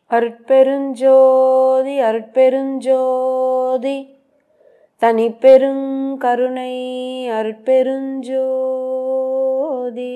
அருட்பெருஞ்சோதி அருட்பெருஞ்சோதி தனிப்பெருங்கருணை அருட்பெருஞ்சோதி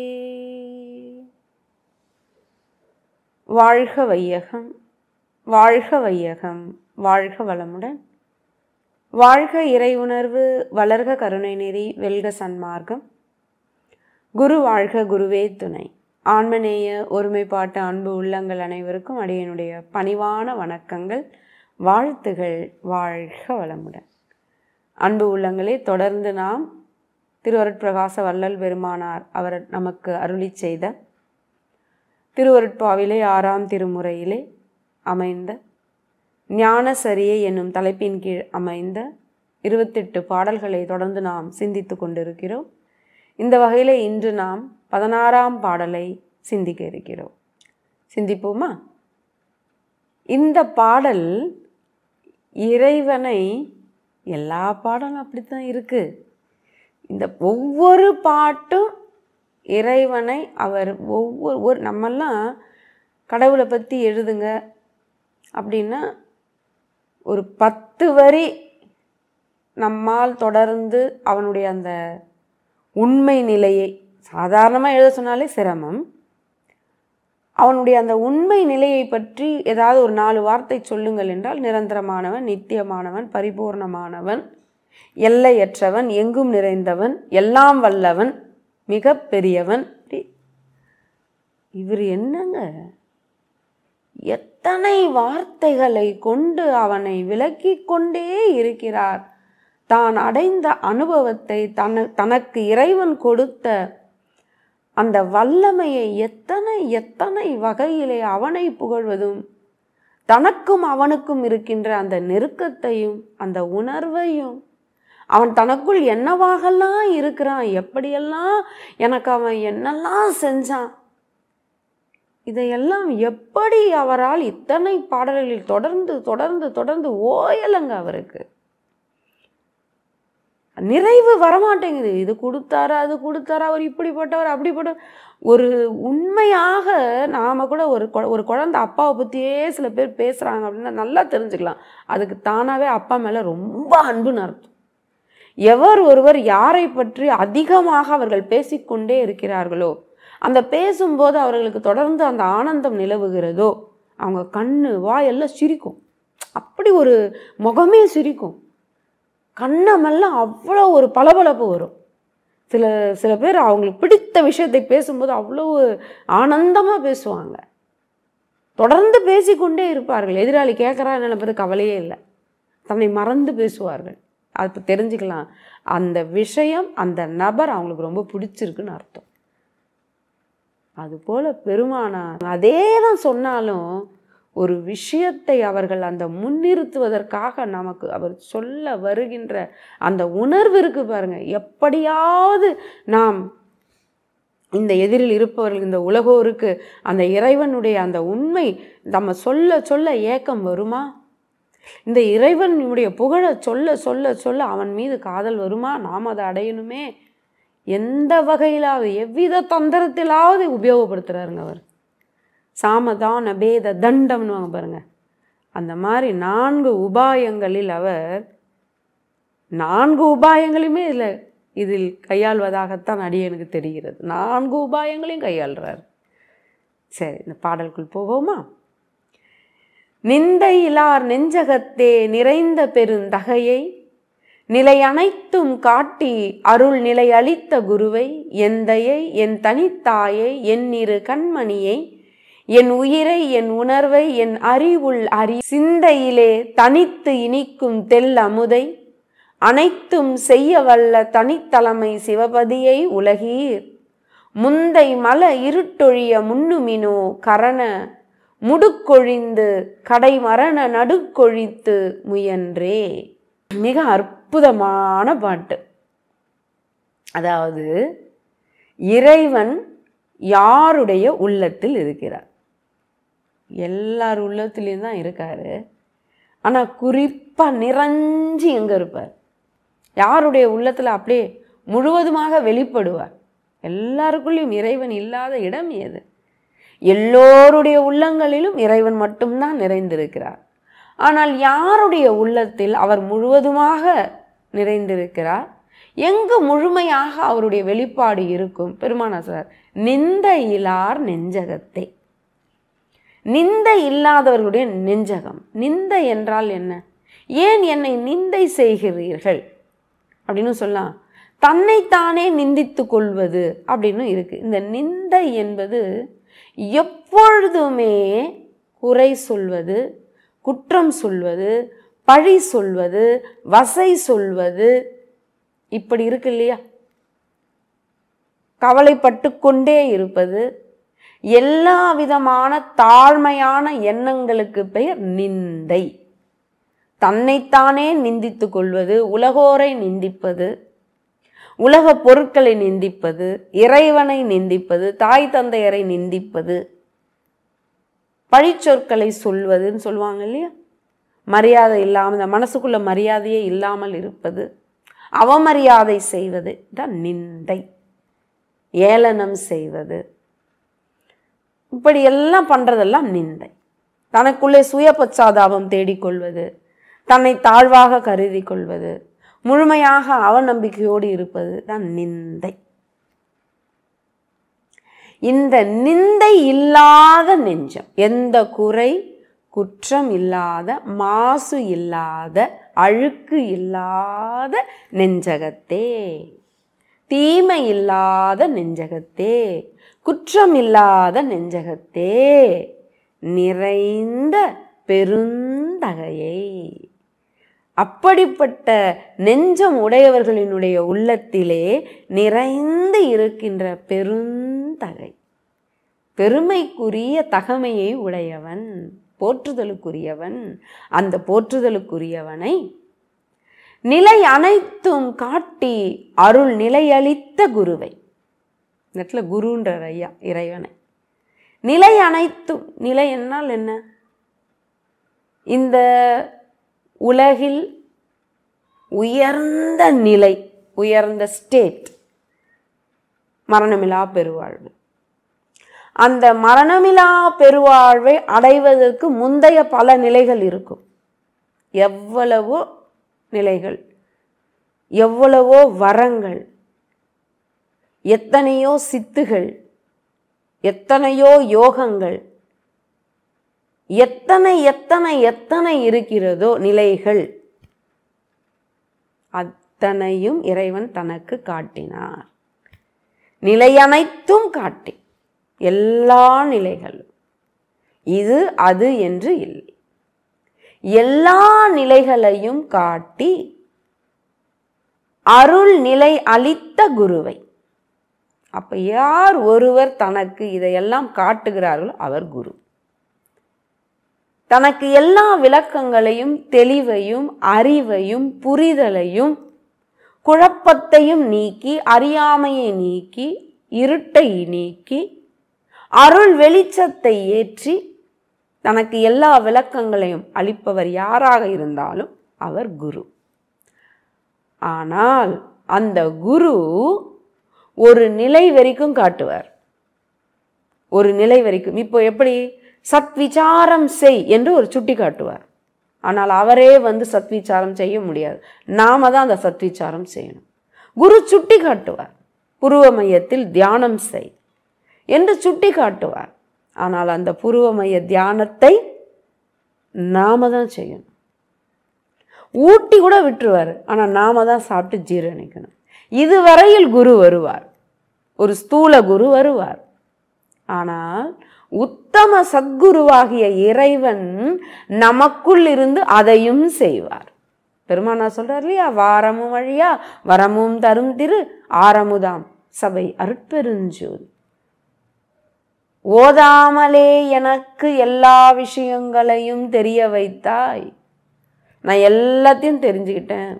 வாழ்க வையகம் வாழ்க வையகம் வாழ்க வளமுடன் வாழ்க இறை உணர்வு வளர்க கருணை நெறி வெல்க சன்மார்க்கம் குரு வாழ்க குருவே துணை ஆன்மநேய ஒருமைப்பாட்டு அன்பு உள்ளங்கள் அனைவருக்கும் அடியனுடைய பணிவான வணக்கங்கள் வாழ்த்துகள் வாழ்க வளமுடன் அன்பு உள்ளங்களே தொடர்ந்து நாம் திருவருட்பிரகாச வள்ளல் பெருமானார் அவர் நமக்கு அருளி செய்த திருவருட்பாவிலே ஆறாம் திருமுறையிலே அமைந்த ஞானசரியை என்னும் தலைப்பின் கீழ் அமைந்த இருபத்தெட்டு பாடல்களை தொடர்ந்து நாம் சிந்தித்து கொண்டிருக்கிறோம் இந்த வகையில் இன்று நாம் பதினாறாம் பாடலை சிந்திக்க இருக்கிறோம் சிந்திப்போமா இந்த பாடல் இறைவனை எல்லா பாடலும் அப்படித்தான் இருக்கு இந்த ஒவ்வொரு பாட்டும் இறைவனை அவர் ஒவ்வொரு ஒரு நம்மெல்லாம் கடவுளை பற்றி எழுதுங்க அப்படின்னா ஒரு பத்து வரி நம்மால் தொடர்ந்து அவனுடைய அந்த உண்மை நிலையை சாதாரணமாக எழுத சொன்னாலே சிரமம் அவனுடைய அந்த உண்மை நிலையை பற்றி ஏதாவது ஒரு நாலு வார்த்தை சொல்லுங்கள் என்றால் நிரந்தரமானவன் நித்தியமானவன் பரிபூர்ணமானவன் எல்லையற்றவன் எங்கும் நிறைந்தவன் எல்லாம் வல்லவன் மிக பெரியவன் இவர் என்னங்க எத்தனை வார்த்தைகளை கொண்டு அவனை விளக்கி கொண்டே இருக்கிறார் தான் அடைந்த அனுபவத்தை தன தனக்கு இறைவன் கொடுத்த அந்த வல்லமையை எத்தனை எத்தனை வகையிலே அவனை புகழ்வதும் தனக்கும் அவனுக்கும் இருக்கின்ற அந்த நெருக்கத்தையும் அந்த உணர்வையும் அவன் தனக்குள் என்னவாகலாம் இருக்கிறான் எப்படியெல்லாம் எனக்கு அவன் என்னெல்லாம் செஞ்சான் இதையெல்லாம் எப்படி அவரால் இத்தனை பாடல்களில் தொடர்ந்து தொடர்ந்து தொடர்ந்து ஓயலங்க அவருக்கு நிறைவு வரமாட்டேங்குது இது கொடுத்தாரா அது கொடுத்தாரா அவர் இப்படிப்பட்டவர் அப்படிப்பட்ட ஒரு உண்மையாக நாம் கூட ஒரு ஒரு குழந்தை அப்பாவை பற்றியே சில பேர் பேசுகிறாங்க அப்படின்னா நல்லா தெரிஞ்சுக்கலாம் அதுக்கு தானாகவே அப்பா மேலே ரொம்ப அன்புன்னு அர்த்தம் எவர் ஒருவர் யாரை பற்றி அதிகமாக அவர்கள் பேசிக்கொண்டே இருக்கிறார்களோ அந்த பேசும்போது அவர்களுக்கு தொடர்ந்து அந்த ஆனந்தம் நிலவுகிறதோ அவங்க கண்ணு வாயெல்லாம் சிரிக்கும் அப்படி ஒரு முகமே சிரிக்கும் கண்ணமெல்லாம் அவ்வளோ ஒரு பளபளப்பு வரும் சில சில பேர் அவங்களுக்கு பிடித்த விஷயத்தை பேசும்போது அவ்வளோ ஆனந்தமாக பேசுவாங்க தொடர்ந்து பேசிக்கொண்டே இருப்பார்கள் எதிராளி கேட்குறா நினைப்பது கவலையே இல்லை தன்னை மறந்து பேசுவார்கள் அது தெரிஞ்சுக்கலாம் அந்த விஷயம் அந்த நபர் அவங்களுக்கு ரொம்ப பிடிச்சிருக்குன்னு அர்த்தம் அதுபோல் பெருமானார் அதே தான் சொன்னாலும் ஒரு விஷயத்தை அவர்கள் அந்த முன்னிறுத்துவதற்காக நமக்கு அவர் சொல்ல வருகின்ற அந்த உணர்வு இருக்கு பாருங்க எப்படியாவது நாம் இந்த எதிரில் இருப்பவர்கள் இந்த உலகோருக்கு அந்த இறைவனுடைய அந்த உண்மை நம்ம சொல்ல சொல்ல ஏக்கம் வருமா இந்த இறைவனுடைய புகழ சொல்ல சொல்ல சொல்ல அவன் மீது காதல் வருமா நாம் அதை அடையணுமே எந்த வகையிலாவது எவ்வித தந்திரத்திலாவது உபயோகப்படுத்துகிறாருங்க அவர் சாமதான பேத தண்டம்னு வாங்க பாருங்க அந்த மாதிரி நான்கு உபாயங்களில் அவர் நான்கு உபாயங்களையுமே இதில் இதில் கையாள்வதாகத்தான் அடியனுக்கு தெரிகிறது நான்கு உபாயங்களையும் கையாளுறார் சரி இந்த பாடலுக்குள் போவோமா நிந்தையிலார் நெஞ்சகத்தே நிறைந்த பெருந்தகையை நிலை அனைத்தும் காட்டி அருள் நிலை அளித்த குருவை எந்தையை என் தனித்தாயை என் இரு கண்மணியை என் உயிரை என் உணர்வை என் அறிவுள் அறி சிந்தையிலே தனித்து இனிக்கும் தெல் அமுதை அனைத்தும் செய்ய வல்ல தனித்தலைமை சிவபதியை உலகீர் முந்தை மல இருட்டொழிய முன்னுமினோ கரண முடுக்கொழிந்து கடை மரண நடுக்கொழித்து முயன்றே மிக அற்புதமான பாட்டு அதாவது இறைவன் யாருடைய உள்ளத்தில் இருக்கிறார் எல்லார் உள்ளத்துலேயும் தான் இருக்காரு ஆனால் குறிப்பாக நிறைஞ்சி எங்கே இருப்பார் யாருடைய உள்ளத்தில் அப்படியே முழுவதுமாக வெளிப்படுவார் எல்லாருக்குள்ளேயும் இறைவன் இல்லாத இடம் ஏது எல்லோருடைய உள்ளங்களிலும் இறைவன் மட்டும்தான் நிறைந்திருக்கிறார் ஆனால் யாருடைய உள்ளத்தில் அவர் முழுவதுமாக நிறைந்திருக்கிறார் எங்கு முழுமையாக அவருடைய வெளிப்பாடு இருக்கும் பெருமானா சார் நிந்த இலார் நெஞ்சகத்தை நிந்தை இல்லாதவர்களுடைய நெஞ்சகம் நிந்தை என்றால் என்ன ஏன் என்னை நிந்தை செய்கிறீர்கள் அப்படின்னு சொல்லலாம் தன்னைத்தானே நிந்தித்து கொள்வது அப்படின்னு இருக்கு இந்த நிந்தை என்பது எப்பொழுதுமே குறை சொல்வது குற்றம் சொல்வது பழி சொல்வது வசை சொல்வது இப்படி இருக்கு இல்லையா கவலைப்பட்டு கொண்டே இருப்பது எல்லா விதமான தாழ்மையான எண்ணங்களுக்கு பெயர் நிந்தை தன்னைத்தானே நிந்தித்து கொள்வது உலகோரை நிந்திப்பது உலக பொருட்களை நிந்திப்பது இறைவனை நிந்திப்பது தாய் தந்தையரை நிந்திப்பது பழிச்சொற்களை சொல்வதுன்னு சொல்லுவாங்க இல்லையா மரியாதை இல்லாமல் இந்த மனசுக்குள்ள மரியாதையே இல்லாமல் இருப்பது அவமரியாதை செய்வது தான் நிந்தை ஏளனம் செய்வது இப்படி எல்லாம் பண்றதெல்லாம் நிந்தை தனக்குள்ளே சுய பச்சாதாபம் தேடிக்கொள்வது தன்னை தாழ்வாக கருதி கொள்வது முழுமையாக அவநம்பிக்கையோடு இருப்பது தான் நிந்தை இந்த நிந்தை இல்லாத நெஞ்சம் எந்த குறை குற்றம் இல்லாத மாசு இல்லாத அழுக்கு இல்லாத நெஞ்சகத்தே தீமை இல்லாத நெஞ்சகத்தே குற்றம் இல்லாத நெஞ்சகத்தே நிறைந்த பெருந்தகையை அப்படிப்பட்ட நெஞ்சம் உடையவர்களினுடைய உள்ளத்திலே நிறைந்து இருக்கின்ற பெருந்தகை பெருமைக்குரிய தகமையை உடையவன் போற்றுதலுக்குரியவன் அந்த போற்றுதலுக்குரியவனை நிலை அனைத்தும் காட்டி அருள் நிலையளித்த குருவை இந்த இடத்துல குருன்றார் ஐயா இறைவனை நிலை அனைத்தும் நிலை என்னால் என்ன இந்த உலகில் உயர்ந்த நிலை உயர்ந்த ஸ்டேட் மரணமிலா பெருவாழ்வு அந்த மரணமிலா பெருவாழ்வை அடைவதற்கு முந்தைய பல நிலைகள் இருக்கும் எவ்வளவோ நிலைகள் எவ்வளவோ வரங்கள் எத்தனையோ சித்துகள் எத்தனையோ யோகங்கள் எத்தனை எத்தனை எத்தனை இருக்கிறதோ நிலைகள் அத்தனையும் இறைவன் தனக்கு காட்டினார் நிலை அனைத்தும் காட்டி எல்லா நிலைகளும் இது அது என்று இல்லை எல்லா நிலைகளையும் காட்டி அருள் நிலை அளித்த குருவை அப்ப யார் ஒருவர் தனக்கு இதையெல்லாம் காட்டுகிறார்களோ அவர் குரு தனக்கு எல்லா விளக்கங்களையும் தெளிவையும் அறிவையும் புரிதலையும் குழப்பத்தையும் நீக்கி அறியாமையை நீக்கி இருட்டை நீக்கி அருள் வெளிச்சத்தை ஏற்றி தனக்கு எல்லா விளக்கங்களையும் அளிப்பவர் யாராக இருந்தாலும் அவர் குரு ஆனால் அந்த குரு ஒரு நிலை வரைக்கும் காட்டுவார் ஒரு நிலை வரைக்கும் இப்போ எப்படி சத்விசாரம் செய் என்று ஒரு சுட்டி காட்டுவார் ஆனால் அவரே வந்து சத்விச்சாரம் செய்ய முடியாது நாம தான் அந்த சத்விச்சாரம் செய்யணும் குரு சுட்டி காட்டுவார் புருவ மையத்தில் தியானம் செய் என்று சுட்டி காட்டுவார் ஆனால் அந்த புருவ மைய தியானத்தை நாம தான் செய்யணும் ஊட்டி கூட விட்டுருவார் ஆனால் நாம தான் சாப்பிட்டு ஜீரணிக்கணும் இதுவரையில் குரு வருவார் ஒரு ஸ்தூல குரு வருவார் ஆனால் உத்தம சத்குருவாகிய இறைவன் நமக்குள் இருந்து அதையும் செய்வார் பெருமானா சொல்றார் இல்லையா வாரமும் வழியா வரமும் தரும் திரு ஆரமுதாம் சபை அருட்பெருஞ்சோதி ஓதாமலே எனக்கு எல்லா விஷயங்களையும் தெரிய வைத்தாய் நான் எல்லாத்தையும் தெரிஞ்சுக்கிட்டேன்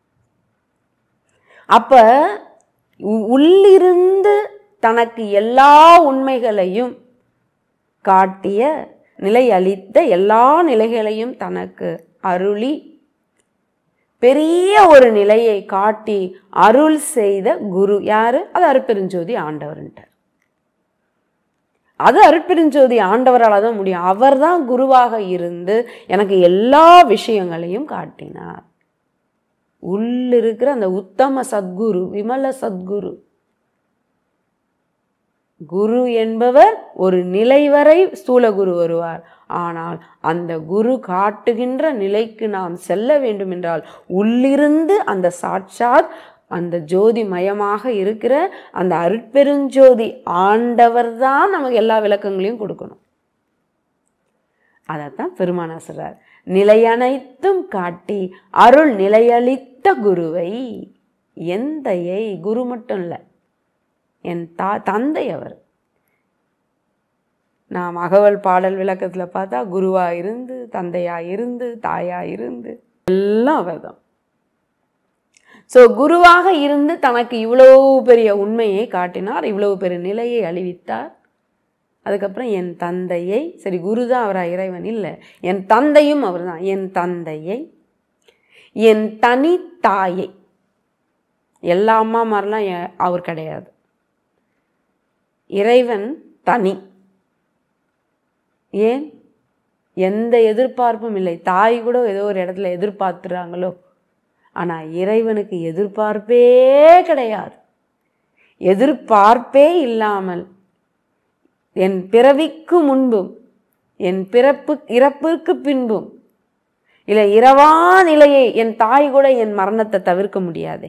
அப்ப உ- உள்ளிருந்து தனக்கு எல்லா உண்மைகளையும் காட்டிய நிலை அளித்த எல்லா நிலைகளையும் தனக்கு அருளி பெரிய ஒரு நிலையை காட்டி அருள் செய்த குரு யாரு அது அருப்பெருஞ்சோதி ஆண்டவர்ன்ட்டார் அது அருட்பெருஞ்சோதி ஆண்டவரால் தான் முடியும் அவர் தான் குருவாக இருந்து எனக்கு எல்லா விஷயங்களையும் காட்டினார் உள்ளிருக்கிற அந்த உத்தம சத்குரு விமல சத்குரு குரு என்பவர் ஒரு நிலை வரை ஸ்தூல குரு வருவார் ஆனால் அந்த குரு காட்டுகின்ற நிலைக்கு நாம் செல்ல வேண்டும் என்றால் உள்ளிருந்து அந்த சாட்சாத் அந்த ஜோதி மயமாக இருக்கிற அந்த அருட்பெருஞ்சோதி ஆண்டவர் தான் நமக்கு எல்லா விளக்கங்களையும் கொடுக்கணும் அதைத்தான் பெருமானா சொல்றார் நிலையனைத்தும் காட்டி அருள் நிலையளித்த குருவை எந்தையை குரு மட்டும் இல்லை என் தா தந்தை அவர் நாம் அகவல் பாடல் விளக்கத்தில் பார்த்தா குருவா இருந்து தந்தையா இருந்து தாயா இருந்து எல்லாம் அவர் தான் ஸோ குருவாக இருந்து தனக்கு இவ்வளவு பெரிய உண்மையை காட்டினார் இவ்வளவு பெரிய நிலையை அழிவித்தார் அதுக்கப்புறம் என் தந்தையை சரி குரு தான் அவரா இறைவன் இல்லை என் தந்தையும் அவர் தான் என் தந்தையை என் தனி தாயை எல்லா அம்மா மாதிரிலாம் எ- அவர் கிடையாது இறைவன் தனி ஏன் எந்த எதிர்பார்ப்பும் இல்லை தாய் கூட ஏதோ ஒரு இடத்துல எதிர்பார்த்துறாங்களோ ஆனால் இறைவனுக்கு எதிர்பார்ப்பே கிடையாது எதிர்பார்ப்பே இல்லாமல் என் பிறவிக்கு முன்பும் என் பிறப்பு இறப்பிற்கு பின்பும் இல்லை இரவா நிலையை என் தாய் கூட என் மரணத்தை தவிர்க்க முடியாதே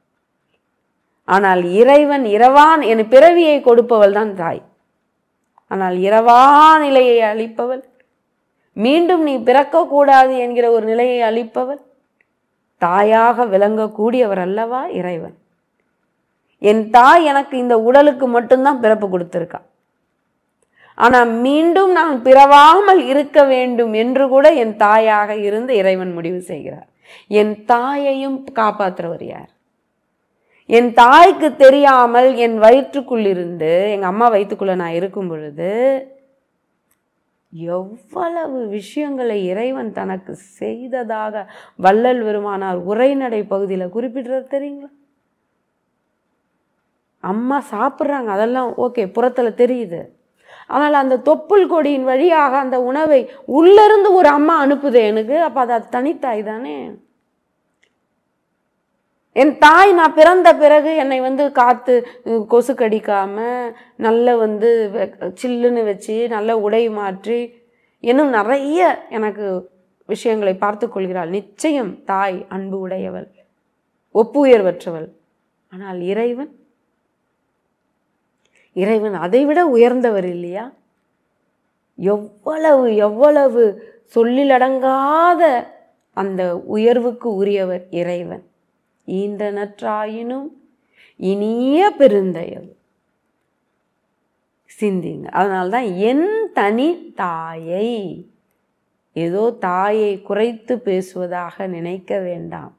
ஆனால் இறைவன் இரவான் என் பிறவியை கொடுப்பவள் தான் தாய் ஆனால் இரவா நிலையை அளிப்பவள் மீண்டும் நீ பிறக்கக்கூடாது என்கிற ஒரு நிலையை அளிப்பவள் தாயாக விளங்கக்கூடியவர் அல்லவா இறைவன் என் தாய் எனக்கு இந்த உடலுக்கு மட்டும்தான் பிறப்பு கொடுத்துருக்கா ஆனால் மீண்டும் நான் பிறவாமல் இருக்க வேண்டும் என்று கூட என் தாயாக இருந்து இறைவன் முடிவு செய்கிறார் என் தாயையும் காப்பாற்றுறவர் யார் என் தாய்க்கு தெரியாமல் என் வயிற்றுக்குள் இருந்து எங்கள் அம்மா வயிற்றுக்குள்ளே நான் இருக்கும் பொழுது எவ்வளவு விஷயங்களை இறைவன் தனக்கு செய்ததாக வள்ளல் பெருமானார் உரைநடை பகுதியில் குறிப்பிடுறது தெரியுங்களா அம்மா சாப்பிட்றாங்க அதெல்லாம் ஓகே புறத்தில் தெரியுது ஆனால் அந்த தொப்புள் கொடியின் வழியாக அந்த உணவை உள்ளிருந்து ஒரு அம்மா அனுப்புது எனக்கு அப்போ அது அது தனித்தாய் தானே என் தாய் நான் பிறந்த பிறகு என்னை வந்து காத்து உம், கொசு கடிக்காம நல்ல வந்து வெ- சில்லுன்னு வச்சு நல்ல உடை மாற்றி இன்னும் நிறைய எனக்கு விஷயங்களை பார்த்து கொள்கிறாள் நிச்சயம் தாய் அன்பு உடையவள் ஒப்புயர்வற்றவள் ஆனால் இறைவன் இறைவன் அதைவிட உயர்ந்தவர் இல்லையா எவ்வளவு எவ்வளவு சொல்லிலடங்காத அந்த உயர்வுக்கு உரியவர் இறைவன் ஈந்த நற்றாயினும் இனிய பெருந்தயவு சிந்திங்க அதனால்தான் என் தனி தாயை ஏதோ தாயை குறைத்து பேசுவதாக நினைக்க வேண்டாம்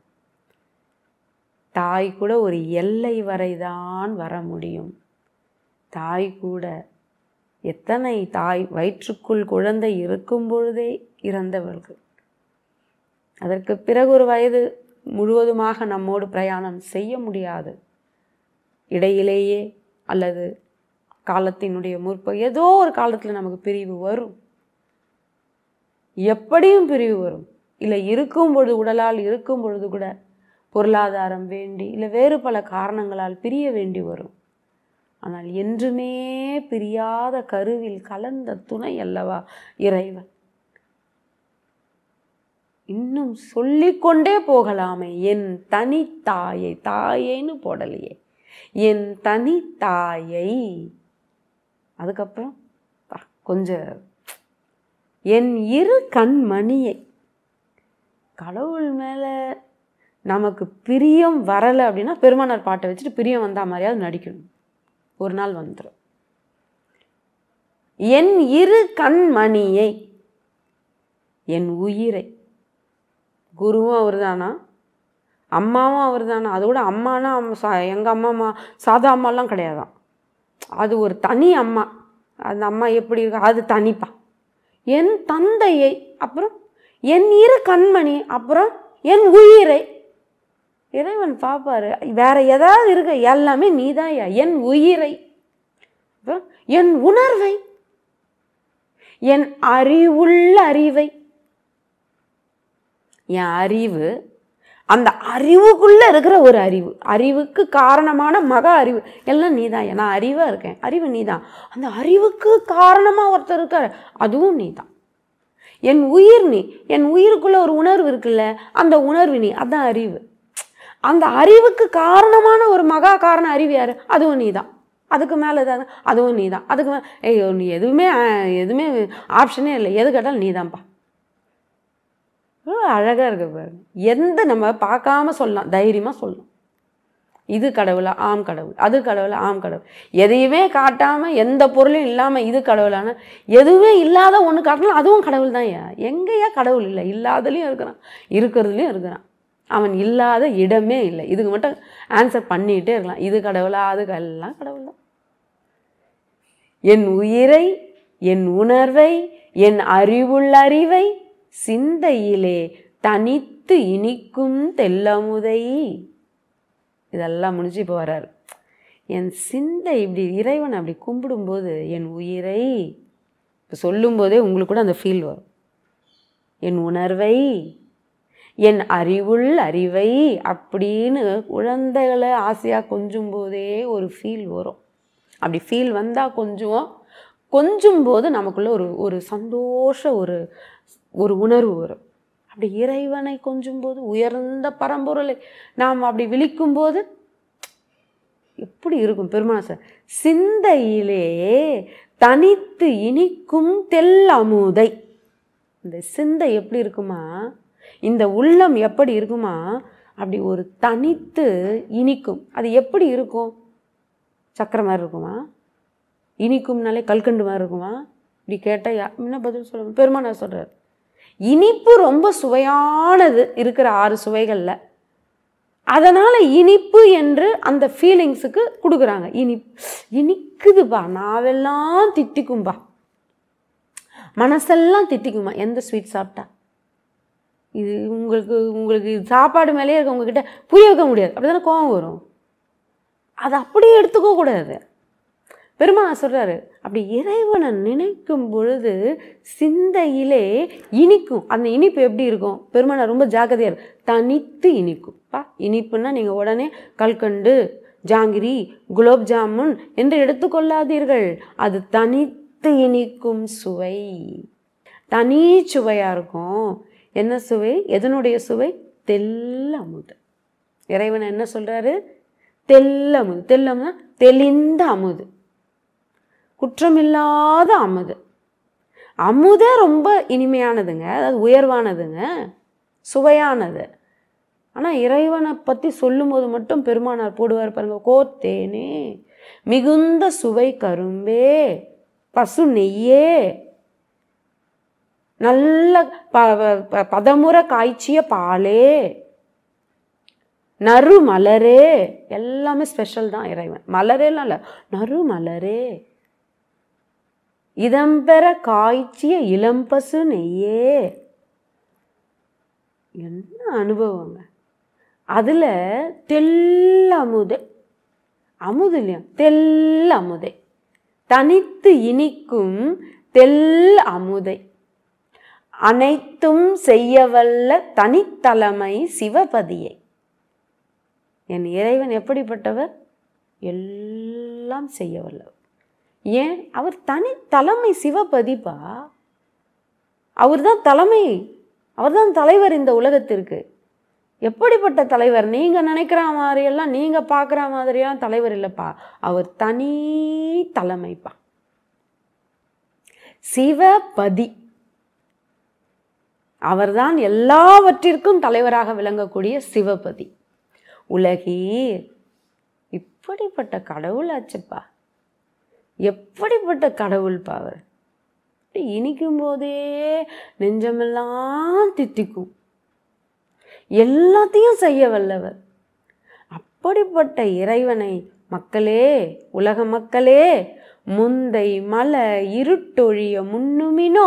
தாய் கூட ஒரு எல்லை வரைதான் வர முடியும் தாய் கூட எத்தனை தாய் வயிற்றுக்குள் குழந்தை இருக்கும் பொழுதே இறந்தவர்கள் அதற்கு பிறகு ஒரு வயது முழுவதுமாக நம்மோடு பிரயாணம் செய்ய முடியாது இடையிலேயே அல்லது காலத்தினுடைய முற்ப ஏதோ ஒரு காலத்தில் நமக்கு பிரிவு வரும் எப்படியும் பிரிவு வரும் இல்லை இருக்கும் பொழுது உடலால் இருக்கும் பொழுது கூட பொருளாதாரம் வேண்டி இல்லை வேறு பல காரணங்களால் பிரிய வேண்டி வரும் ஆனால் என்றுமே பிரியாத கருவில் கலந்த துணை அல்லவா இறைவன் இன்னும் சொல்லிக்கொண்டே போகலாமே என் தனி தாயை தாயைன்னு போடலையே என் தனி தாயை அதுக்கப்புறம் பா, கொஞ்சம் என் இரு கண்மணியை கடவுள் மேலே நமக்கு பிரியம் வரலை அப்படின்னா பெருமானார் பாட்டை வச்சுட்டு பிரியம் வந்தா மாதிரியாவது நடிக்கணும் ஒரு நாள் வந்துடும் என் இரு கண்மணியை என் உயிரை குருவும் அவர் தானா அம்மாவும் அவர் தானா அதோட அம்மானா எங்கள் அம்மா அம்மா சாதா அம்மாலாம் கிடையாதாம் அது ஒரு தனி அம்மா அந்த அம்மா எப்படி இருக்கு அது தனிப்பா என் தந்தையை அப்புறம் என் இரு கண்மணி அப்புறம் என் உயிரை இறைவன் பார்ப்பாரு வேற ஏதாவது இருக்க எல்லாமே நீதாயா என் உயிரை அப்புறம் என் உணர்வை என் அறிவுள்ள அறிவை என் அறிவு அந்த அறிவுக்குள்ள இருக்கிற ஒரு அறிவு அறிவுக்கு காரணமான மக அறிவு எல்லாம் நீதான் நான் அறிவா இருக்கேன் அறிவு நீதான் அந்த அறிவுக்கு காரணமா ஒருத்தர் இருக்கார் அதுவும் நீதான் என் உயிர் நீ என் உயிருக்குள்ள ஒரு உணர்வு இருக்குல்ல அந்த உணர்வு நீ அதான் அறிவு அந்த அறிவுக்கு காரணமான ஒரு மகா காரண அறிவு யாரு அதுவும் நீதான் அதுக்கு மேலே தான் அதுவும் நீ தான் அதுக்கு மேலே ஐயோ நீ எதுவுமே அஹ், எதுவுமே ஆப்ஷனே இல்லை எது கேட்டாலும் நீ தான்ப்பா அழகாக இருக்கு பாருங்க எந்த நம்ம பார்க்காம சொல்லலாம் தைரியமாக சொல்லலாம் இது கடவுளா ஆம் கடவுள் அது கடவுளா ஆம் கடவுள் எதையுமே காட்டாமல் எந்த பொருளும் இல்லாமல் இது கடவுளான எதுவுமே இல்லாத ஒன்று காட்டலாம் அதுவும் கடவுள் தான் எங்கேயா கடவுள் இல்லை இல்லாதலையும் இருக்கிறான் இருக்கிறதுலையும் இருக்கிறான் அவன் இல்லாத இடமே இல்லை இதுக்கு மட்டும் ஆன்சர் பண்ணிகிட்டே இருக்கலாம் இது கடவுளா அது க- எல்லாம் கடவுள் தான் என் உயிரை என் உணர்வை என் அறிவுள்ள அறிவை சிந்தையிலே தனித்து இனிக்கும் தெல்லமுதை இதெல்லாம் முடிஞ்சு இப்போ வராரு என் சிந்தை இப்படி இறைவனை அப்படி கும்பிடும்போது என் உயிரை இப்போ சொல்லும்போதே உங்களுக்கு கூட அந்த ஃபீல் வரும் என் உணர்வை என் அறிவுள் அறிவை அப்படின்னு குழந்தைகளை ஆசையாக கொஞ்சும் போதே ஒரு ஃபீல் வரும் அப்படி ஃபீல் வந்தால் கொஞ்சம் கொஞ்சும் போது நமக்குள்ள ஒரு ஒரு சந்தோஷ ஒரு ஒரு உணர்வு வரும் அப்படி இறைவனை கொஞ்சும் போது உயர்ந்த பரம்பொருளை நாம் அப்படி விழிக்கும் போது எப்படி இருக்கும் பெருமாள் சார் சிந்தையிலே தனித்து இனிக்கும் தெல்லமுதை இந்த சிந்தை எப்படி இருக்குமா இந்த உள்ளம் எப்படி இருக்குமா அப்படி ஒரு தனித்து இனிக்கும் அது எப்படி இருக்கும் சக்கரை மாதிரி இருக்குமா இனிக்கும்னாலே கல்கண்டு மாதிரி இருக்குமா இப்படி கேட்டால் யா என்ன பதில் சொல்ல பெருமானார் சொல்கிறார் இனிப்பு ரொம்ப சுவையானது இருக்கிற ஆறு சுவைகளில் அதனால் இனிப்பு என்று அந்த ஃபீலிங்ஸுக்கு கொடுக்குறாங்க இனி இனிக்குதுப்பா நாவெல்லாம் தித்திக்கும்பா மனசெல்லாம் தித்திக்குமா எந்த ஸ்வீட் சாப்பிட்டா இது உங்களுக்கு உங்களுக்கு சாப்பாடு மேலேயே இருக்க உங்ககிட்ட புரிய வைக்க முடியாது அப்படி கோவம் வரும் அதை அப்படியே எடுத்துக்க கூடாது பெருமாள் சொல்றாரு அப்படி இறைவனை நினைக்கும் பொழுது சிந்தையிலே இனிக்கும் அந்த இனிப்பு எப்படி இருக்கும் பெருமாள் ரொம்ப ஜாக்கிரதையா இருக்கு தனித்து இனிக்கும் பா இனிப்புன்னா நீங்கள் உடனே கல்கண்டு ஜாங்கிரி குலோப் ஜாமுன் என்று எடுத்துக்கொள்ளாதீர்கள் அது தனித்து இனிக்கும் சுவை தனி சுவையாக இருக்கும் என்ன சுவை எதனுடைய சுவை தெல்லமுது இறைவன் என்ன சொல்றாரு தெல்லமுது தெல்லம்னா தெளிந்த அமுது குற்றமில்லாத அமுது அமுதே ரொம்ப இனிமையானதுங்க அதாவது உயர்வானதுங்க சுவையானது ஆனால் இறைவனை பற்றி சொல்லும்போது மட்டும் பெருமானார் போடுவார் பாருங்க கோத்தேனே மிகுந்த சுவை கரும்பே பசு நெய்யே நல்ல ப ப- ப- பதமுற காய்ச்சிய பாலே நறு மலரே எல்லாமே ஸ்பெஷல் தான் இறைவன் மலரேலாம் இல்லை நறு மலரே இதம்பெற காய்ச்சிய இளம்பசு நெய்யே என்ன அனுபவங்க அதில் தெல்லமுதே அமுது இல்லையா தெல் அமுதை தனித்து இனிக்கும் தெல் அமுதை அனைத்தும் செய்யவல்ல தனித்தலைமை சிவபதியை என் இறைவன் எப்படிப்பட்டவர் எல்லாம் செய்ய வல்லவர் ஏன் அவர் தனி தலைமை சிவபதிப்பா அவர் தான் தலைமை அவர் தான் தலைவர் இந்த உலகத்திற்கு எப்படிப்பட்ட தலைவர் நீங்கள் நினைக்கிற மாதிரியெல்லாம் நீங்கள் பார்க்குற மாதிரியெல்லாம் தலைவர் இல்லைப்பா அவர் தனி தலைமைப்பா சிவபதி அவர்தான் எல்லாவற்றிற்கும் தலைவராக விளங்கக்கூடிய சிவபதி உலகீர் இப்படிப்பட்ட கடவுள் ஆச்சுப்பா எப்படிப்பட்ட கடவுள்ப்பா அவர் அப்படி இனிக்கும் போதே நெஞ்சமெல்லாம் தித்திக்கும் எல்லாத்தையும் செய்ய வல்லவர் அப்படிப்பட்ட இறைவனை மக்களே உலக மக்களே முந்தை மலை இருட்டொழிய முன்னுமினோ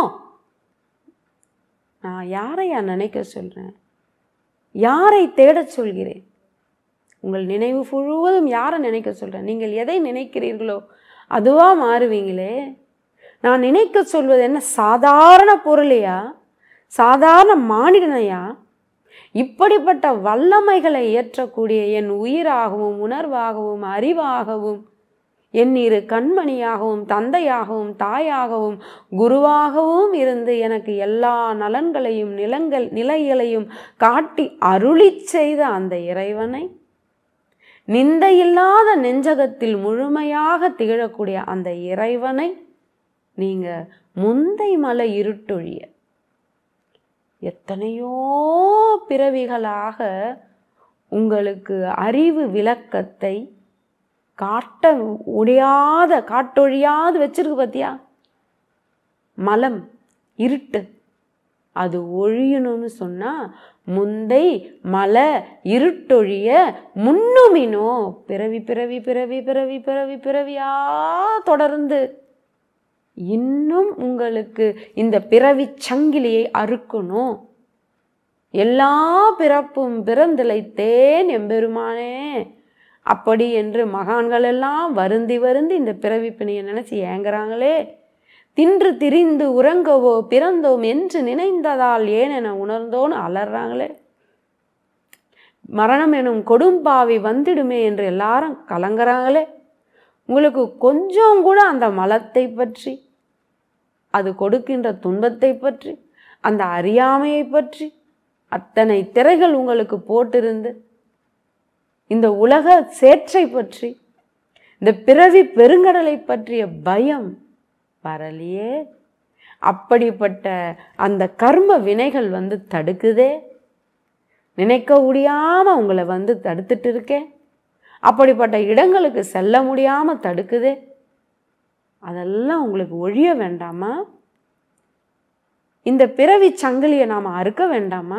நான் யாரையா நினைக்க சொல்கிறேன் யாரை தேடச் சொல்கிறேன் உங்கள் நினைவு முழுவதும் யாரை நினைக்க சொல்கிறேன் நீங்கள் எதை நினைக்கிறீர்களோ அதுவாக மாறுவீங்களே நான் நினைக்க சொல்வது என்ன சாதாரண பொருளையா சாதாரண மானிடனையா இப்படிப்பட்ட வல்லமைகளை ஏற்றக்கூடிய என் உயிராகவும் உணர்வாகவும் அறிவாகவும் என் இரு கண்மணியாகவும் தந்தையாகவும் தாயாகவும் குருவாகவும் இருந்து எனக்கு எல்லா நலன்களையும் நிலங்கள் நிலைகளையும் காட்டி அருளிச் செய்த அந்த இறைவனை நிந்தையில்லாத நெஞ்சகத்தில் முழுமையாக திகழக்கூடிய அந்த இறைவனை நீங்க முந்தை மலை இருட்டொழிய எத்தனையோ பிறவிகளாக உங்களுக்கு அறிவு விளக்கத்தை காட்ட முடியாத காட்டொழியாது வச்சிருக்கு பார்த்தியா மலம் இருட்டு அது ஒழியணும்னு சொன்னா முந்தை மலை இருட்டொழிய முன்னுமினோ பிறவி பிறவி பிறவி பிறவி பிறவி பிறவியா தொடர்ந்து இன்னும் உங்களுக்கு இந்த பிறவி சங்கிலியை அறுக்கணும் எல்லா பிறப்பும் பிறந்திழைத்தேன் எம்பெருமானே அப்படி என்று மகான்கள் எல்லாம் வருந்தி வருந்தி இந்த பிறவி பிணையை நினைச்சு ஏங்குறாங்களே தின்று திரிந்து உறங்கவோ பிறந்தோம் என்று நினைந்ததால் ஏன் என உணர்ந்தோன்னு அலறாங்களே மரணம் எனும் கொடும்பாவி வந்துடுமே என்று எல்லாரும் கலங்குறாங்களே உங்களுக்கு கொஞ்சம் கூட அந்த மலத்தை பற்றி அது கொடுக்கின்ற துன்பத்தை பற்றி அந்த அறியாமையை பற்றி அத்தனை திரைகள் உங்களுக்கு போட்டிருந்து இந்த உலக சேற்றை பற்றி இந்த பிறவி பெருங்கடலை பற்றிய பயம் வரலையே அப்படிப்பட்ட அந்த கர்ம வினைகள் வந்து தடுக்குதே நினைக்க முடியாம உங்களை வந்து தடுத்துட்டு இருக்கேன் அப்படிப்பட்ட இடங்களுக்கு செல்ல முடியாம தடுக்குதே அதெல்லாம் உங்களுக்கு ஒழிய வேண்டாமா இந்த பிறவி சங்கிலியை நாம் அறுக்க வேண்டாமா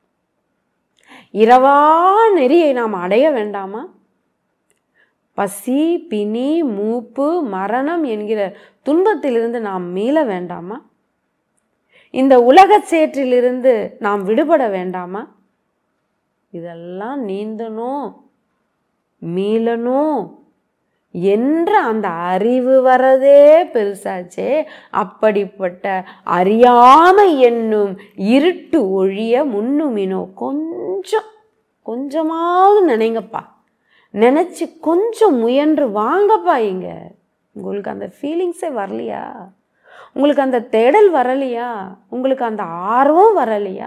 இரவா நெறியை நாம் அடைய வேண்டாமா பசி பிணி மூப்பு மரணம் என்கிற துன்பத்திலிருந்து நாம் மீள வேண்டாமா இந்த உலகச் சேற்றிலிருந்து நாம் விடுபட வேண்டாமா இதெல்லாம் நீந்தணும் மீளணும் என்ற அந்த அறிவு வரதே பெருசாச்சே அப்படிப்பட்ட அறியாமை என்னும் இருட்டு ஒழிய முன்னுமினோ கொஞ்சம் கொஞ்சமாவது நினைங்கப்பா நினச்சி கொஞ்சம் முயன்று வாங்கப்பா இங்க உங்களுக்கு அந்த ஃபீலிங்ஸே வரலையா உங்களுக்கு அந்த தேடல் வரலையா உங்களுக்கு அந்த ஆர்வம் வரலையா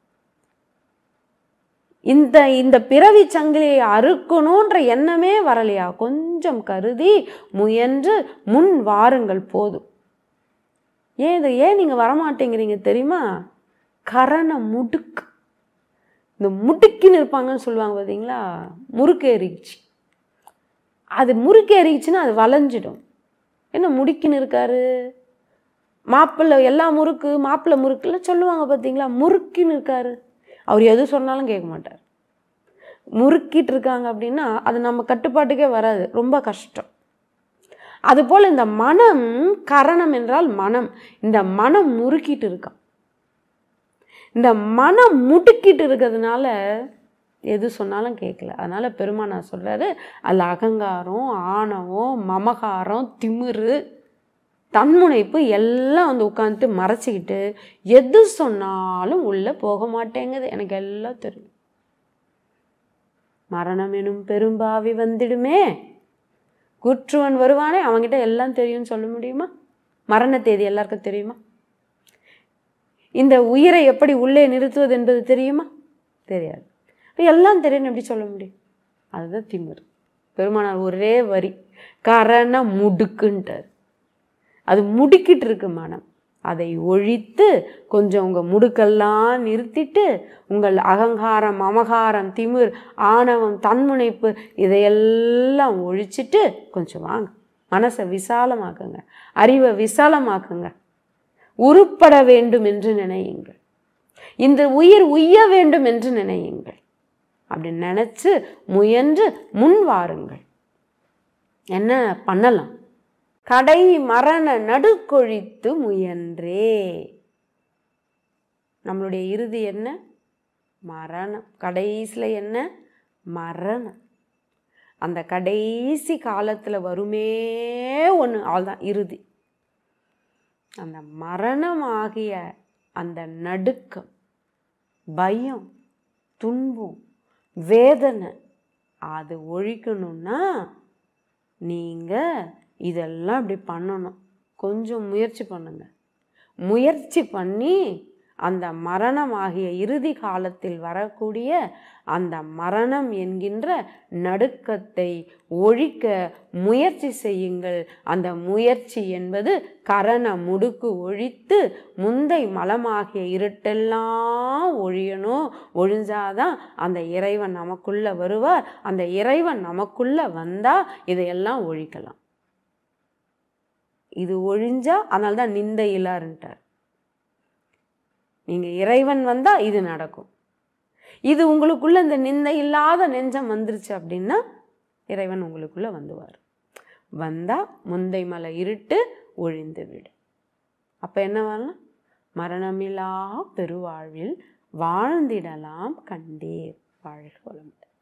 இந்த இந்த பிறவி சங்கிலியை அறுக்கணுன்ற எண்ணமே வரலையா கொஞ்சம் கருதி முயன்று முன் வாருங்கள் போதும் ஏன் இது ஏன் நீங்கள் வரமாட்டேங்கிறீங்க தெரியுமா கரண முடுக்கு இந்த முடுக்கின்னு இருப்பாங்கன்னு சொல்லுவாங்க பார்த்தீங்களா முறுக்கு ஏறிச்சு அது முறுக்கு ஏறிச்சுன்னா அது வளைஞ்சிடும் என்ன முடுக்கின்னு இருக்காரு மாப்பிள்ளை எல்லா முறுக்கு மாப்பிள்ளை முறுக்குலாம் சொல்லுவாங்க பார்த்தீங்களா முறுக்கின்னு இருக்காரு அவர் எது சொன்னாலும் கேட்க மாட்டார் முறுக்கிட்டு இருக்காங்க அப்படின்னா அது நம்ம கட்டுப்பாட்டுக்கே வராது ரொம்ப கஷ்டம் அதுபோல் இந்த மனம் கரணம் என்றால் மனம் இந்த மனம் முறுக்கிட்டு இருக்கான் இந்த மனம் முடுக்கிட்டு இருக்கிறதுனால எது சொன்னாலும் கேட்கல அதனால பெருமானார் சொல்றாரு அதில் அகங்காரம் ஆணவம் மமகாரம் திமிரு தன்முனைப்பு எல்லாம் வந்து உட்காந்துட்டு மறைச்சிக்கிட்டு எது சொன்னாலும் உள்ளே போக மாட்டேங்குது எனக்கு எல்லாம் தெரியும் மரணம் எனும் பெரும்பாவி வந்துடுமே குற்றுவன் வருவானே அவன்கிட்ட எல்லாம் தெரியும்னு சொல்ல முடியுமா மரண தேதி எல்லாருக்கும் தெரியுமா இந்த உயிரை எப்படி உள்ளே நிறுத்துவது என்பது தெரியுமா தெரியாது இப்போ எல்லாம் தெரியும்னு எப்படி சொல்ல முடியும் அதுதான் திமிரு பெருமானார் ஒரே வரி கரண முடுக்குன்ட்டார் அது முடுக்கிட்டு இருக்கு மனம் அதை ஒழித்து கொஞ்சம் உங்கள் முடுக்கெல்லாம் நிறுத்திட்டு உங்கள் அகங்காரம் மமகாரம் திமிர் ஆணவம் தன்முனைப்பு இதையெல்லாம் ஒழிச்சிட்டு கொஞ்சம் வாங்க மனசை விசாலமாக்குங்க அறிவை விசாலமாக்குங்க உருப்பட வேண்டும் என்று நினையுங்கள் இந்த உயிர் உய்ய வேண்டும் என்று நினையுங்கள் அப்படி நினச்சி முயன்று முன் வாருங்கள் என்ன பண்ணலாம் கடை மரண நடுக்கொழித்து முயன்றே நம்மளுடைய இறுதி என்ன மரணம் கடைசியில் என்ன மரணம் அந்த கடைசி காலத்தில் வருமே ஒன்று அவ்வளோதான் இறுதி அந்த மரணமாகிய அந்த நடுக்கம் பயம் துன்பம் வேதனை அது ஒழிக்கணும்னா நீங்கள் இதெல்லாம் இப்படி பண்ணணும் கொஞ்சம் முயற்சி பண்ணுங்க முயற்சி பண்ணி அந்த மரணமாகிய இறுதி காலத்தில் வரக்கூடிய அந்த மரணம் என்கின்ற நடுக்கத்தை ஒழிக்க முயற்சி செய்யுங்கள் அந்த முயற்சி என்பது கரண முடுக்கு ஒழித்து முந்தை மலமாகிய இருட்டெல்லாம் ஒழியணும் ஒழிஞ்சாதான் அந்த இறைவன் நமக்குள்ள வருவார் அந்த இறைவன் நமக்குள்ள வந்தா இதையெல்லாம் ஒழிக்கலாம் இது ஒழிஞ்சா அதனால தான் நிந்தை இல்லாருன்ட்டார் நீங்க இறைவன் வந்தா இது நடக்கும் இது உங்களுக்குள்ள இந்த நிந்தை இல்லாத நெஞ்சம் வந்துருச்சு அப்படின்னா இறைவன் உங்களுக்குள்ள வந்துவார் வந்தா முந்தை மலை இருட்டு ஒழிந்து விடு அப்ப என்ன வரலாம் மரணமில்லா பெருவாழ்வில் வாழ்ந்திடலாம் கண்டீர் வாழ்க வளமுடன்